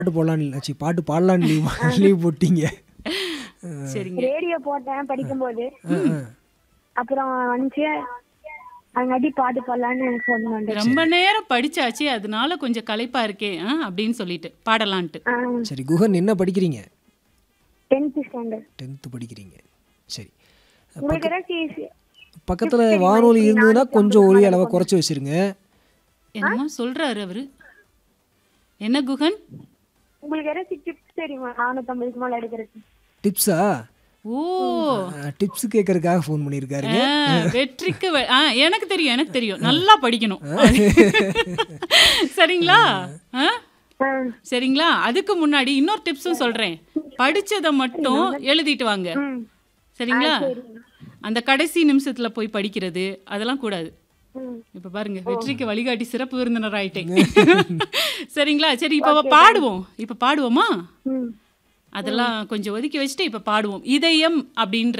பாட்டு போடலான்னு சி பாட்டு பாடலான்னு லீவ் லீவ் போட்டீங்க சரிங்க ரேடியோ போட்டேன் படிக்கும்போது ஆ, ஆ. அப்புறம் வந்துச்சு அங்காட்டி பாட்டு பாடலான்னு எனக்கு ஃபோன் பண்ணேன் ரொம்ப நேரம் படிச்சாச்சு அதனால கொஞ்சம் களைப்பா இருக்கே ஆ, அப்படின்னு சொல்லிட்டு பாடலான்ட்டு சரி குகன் என்ன படிக்கிறீங்க டென்த் ஸ்டாண்டர்ட் டென்த்து படிக்கிறீங்க சரி உங்களுக்கு ஏதாச்சும் பக்கத்தில் வானொலி இருந்ததுன்னா கொஞ்சம் ஒலி அளவை குறைச்சி வச்சிருங்க என்னமோ சொல்றாரு அவரு என்ன குகன் உங்களுக்கு ஏதாச்சும் டிப்ஸ் தெரியுமா நானூத்தம்பதுக்கு மேல எடுக்கிறதுக்கு டிப்ஸா ஓ டிப்ஸ் கேட்கறதுக்காக ஃபோன் பண்ணியிருக்காருங்க ஆ, வெற்றிக்கு வெ- ஆ, எனக்கு தெரியும் எனக்கு தெரியும் நல்லா படிக்கணும் சரிங்களா ஆ? ஆ, சரிங்களா அதுக்கு முன்னாடி இன்னொரு டிப்ஸும் சொல்றேன் படிச்சதை மட்டும் எழுதிட்டு வாங்க ம், சரிங்களா அந்த கடைசி நிமிஷத்துல போய் படிக்கிறது அதெல்லாம் கூடாது ம். இப்ப பாருங்க வெற்றிக்கு வழிகாட்டி சிறப்பு விருந்தினர் ஆயிட்டேன் சரிங்களா சரி இப்ப பாடுவோம் இப்ப பாடுவோமா ம் அதெல்லாம் கொஞ்சம் ஒதுக்கி வச்சுட்டு இப்ப பாடுவோம் இதயம் அப்படின்ற